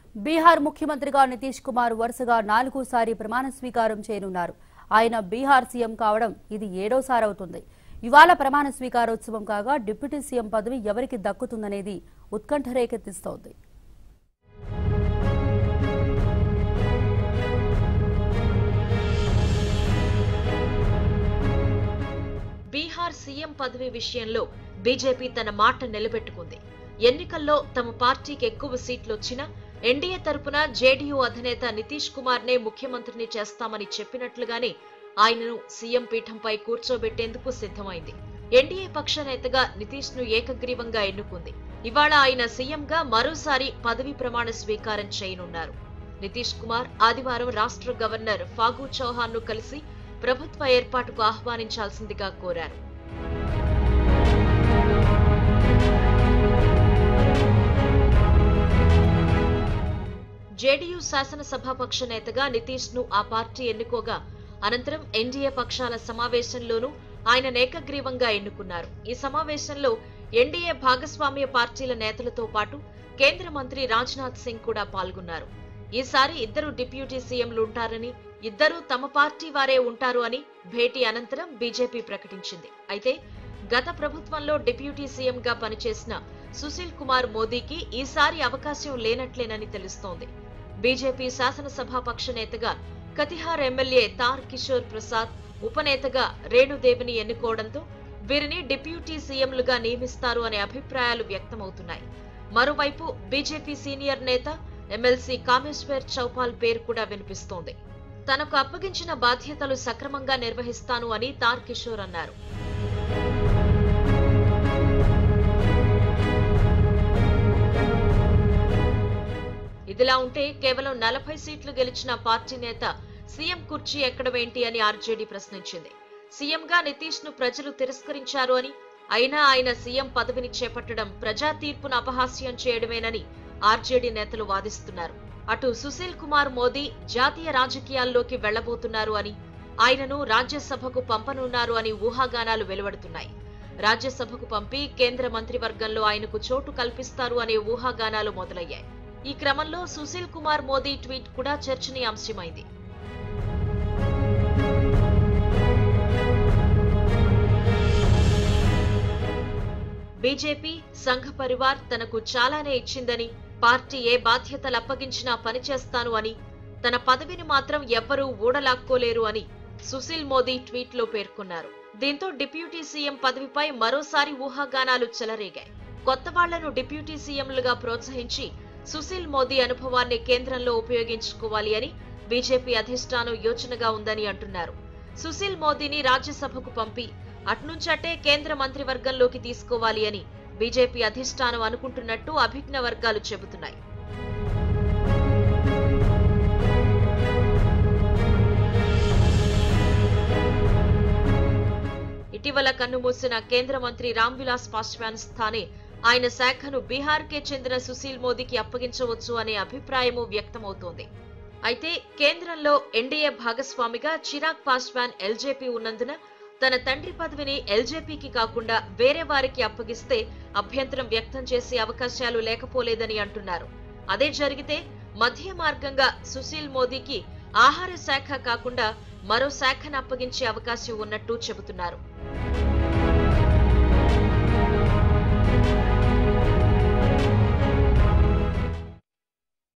బీహార్ ముఖ్యమంత్రిగా నితీష్ కుమార్ వరుసగా నాలుగోసారి ప్రమాణ స్వీకారం చేయనున్నారు ఆయన బీహార్ సీఎం కావడం ఇది ఏడోసారి అవుతుంది ఇవాళ ప్రమాణ స్వీకారోత్సవం కాగా డిప్యూటీ సీఎం పదవి ఎవరికి దక్కుతుందనేది ఉత్కంఠ రేకెత్తిస్తోంది బీహార్ సీఎం పదవి విషయంలో బీజేపీ తన మాట నిలబెట్టుకుంది ఎన్నికల్లో తమ పార్టీకి ఎక్కువ సీట్లు వచ్చినా ఎన్డీఏ తరపున జేడీయూ అధినేత నితీష్ కుమార్ నే ముఖ్యమంత్రిని చేస్తామని చెప్పినట్లుగానే ఆయనను సీఎం పీఠంపై కూర్చోబెట్టేందుకు సిద్ధమైంది ఎన్డీఏ పక్ష నేతగా నితీష్ ను ఏకగ్రీవంగా ఎన్నుకుంది ఇవాళ ఆయన సీఎంగా మరోసారి పదవీ ప్రమాణ స్వీకారం చేయనున్నారు నితీష్ కుమార్ ఆదివారం రాష్ట్ర గవర్నర్ ఫాగు చౌహాన్ ను కలిసి ప్రభుత్వ ఏర్పాటుకు ఆహ్వానించాల్సిందిగా కోరారు జేడీయూ శాసనసభాపక్ష నేతగా నితీష్ ను ఆ పార్టీ ఎన్నుకోగా అనంతరం ఎన్డీఏ పక్షాల సమావేశంలోనూ ఆయన ఏకగ్రీవంగా ఎన్నుకున్నారు ఈ సమావేశంలో ఎన్డీఏ భాగస్వామ్య పార్టీల నేతలతో పాటు కేంద్ర మంత్రి రాజ్నాథ్ సింగ్ కూడా పాల్గొన్నారు ఈసారి ఇద్దరు డిప్యూటీ సీఎంలు ఉంటారని ఇద్దరూ తమ పార్టీ వారే ఉంటారు అని భేటీ అనంతరం బీజేపీ ప్రకటించింది అయితే గత ప్రభుత్వంలో డిప్యూటీ సీఎంగా పనిచేసిన సుశీల్ కుమార్ మోదీకి ఈసారి అవకాశం లేనట్లేనని తెలుస్తోంది బీజేపీ శాసనసభాపక్ష నేతగా కతిహార్ ఎమ్మెల్యే తార్ కిషోర్ ప్రసాద్ ఉపనేతగా రేణుదేవిని ఎన్నుకోవడంతో వీరిని డిప్యూటీ సీఎంలుగా నియమిస్తారు అనే అభిప్రాయాలు వ్యక్తమవుతున్నాయి మరోవైపు బీజేపీ సీనియర్ నేత ఎమ్మెల్సీ కామేశ్వర్ చౌపాల్ పేరు కూడా వినిపిస్తోంది తనకు అప్పగించిన బాధ్యతలు సక్రమంగా నిర్వహిస్తాను అని తార్ కిషోర్ అన్నారు ఇదిలా ఉంటే కేవలం నలభై సీట్లు గెలిచిన పార్టీ నేత సీఎం కుర్చీ ఎక్కడమేంటి అని ఆర్జేడీ ప్రశ్నించింది సీఎంగా నితీష్ ను ప్రజలు తిరస్కరించారు అని అయినా ఆయన సీఎం పదవిని చేపట్టడం ప్రజా తీర్పును అపహాస్యం చేయడమేనని ఆర్జేడీ నేతలు వాదిస్తున్నారు అటు సుశీల్ కుమార్ మోదీ జాతీయ రాజకీయాల్లోకి వెళ్లబోతున్నారు అని ఆయనను రాజ్యసభకు పంపనున్నారు అని ఊహాగానాలు వెలువడుతున్నాయి రాజ్యసభకు పంపి కేంద్ర మంత్రివర్గంలో ఆయనకు చోటు కల్పిస్తారు అనే ఊహాగానాలు మొదలయ్యాయి ఈ క్రమంలో సుశీల్ కుమార్ మోదీ ట్వీట్ కూడా చర్చనీయాంశమైంది బీజేపీ సంఘ పరివార్ తనకు చాలానే ఇచ్చిందని పార్టీ ఏ బాధ్యతలు అప్పగించినా పనిచేస్తాను అని తన పదవిని మాత్రం ఎవ్వరూ ఊడలాక్కోలేరు అని సుశీల్ మోదీ ట్వీట్లో పేర్కొన్నారు దీంతో డిప్యూటీ సీఎం పదవిపై మరోసారి ఊహాగానాలు చెలరేగాయి కొత్త వాళ్లను డిప్యూటీ సీఎంలుగా ప్రోత్సహించి సుశీల్ మోదీ అనుభవాన్ని కేంద్రంలో ఉపయోగించుకోవాలి అని బీజేపీ అధిష్టానం యోచనగా ఉందని అంటున్నారు సుశీల్ మోదీని రాజ్యసభకు పంపి అట్నుంచటే కేంద్ర మంత్రివర్గంలోకి తీసుకోవాలి అని బీజేపీ అధిష్టానం అనుకుంటున్నట్టు అభిజ్ఞ వర్గాలు చెబుతున్నాయి ఇటీవల కన్నుమూసిన కేంద్ర మంత్రి రామ్ విలాస్ పాస్వాన్ స్థానే ఆయన శాఖను బీహార్కే చెందిన సుశీల్ మోదీకి అప్పగించవచ్చు అనే అభిప్రాయము వ్యక్తమవుతోంది అయితే కేంద్రంలో ఎన్డీఏ భాగస్వామిగా చిరాగ్ పాస్వాన్ ఎల్జేపీ ఉన్నందున తన తండ్రి పదవిని ఎల్జేపీకి కాకుండా వేరే వారికి అప్పగిస్తే అభ్యంతరం వ్యక్తం చేసే అవకాశాలు లేకపోలేదని అంటున్నారు అదే జరిగితే మధ్య మార్గంగా సుశీల్ మోదీకి ఆహార శాఖ కాకుండా మరో శాఖను అప్పగించే అవకాశం ఉన్నట్టు చెబుతున్నారు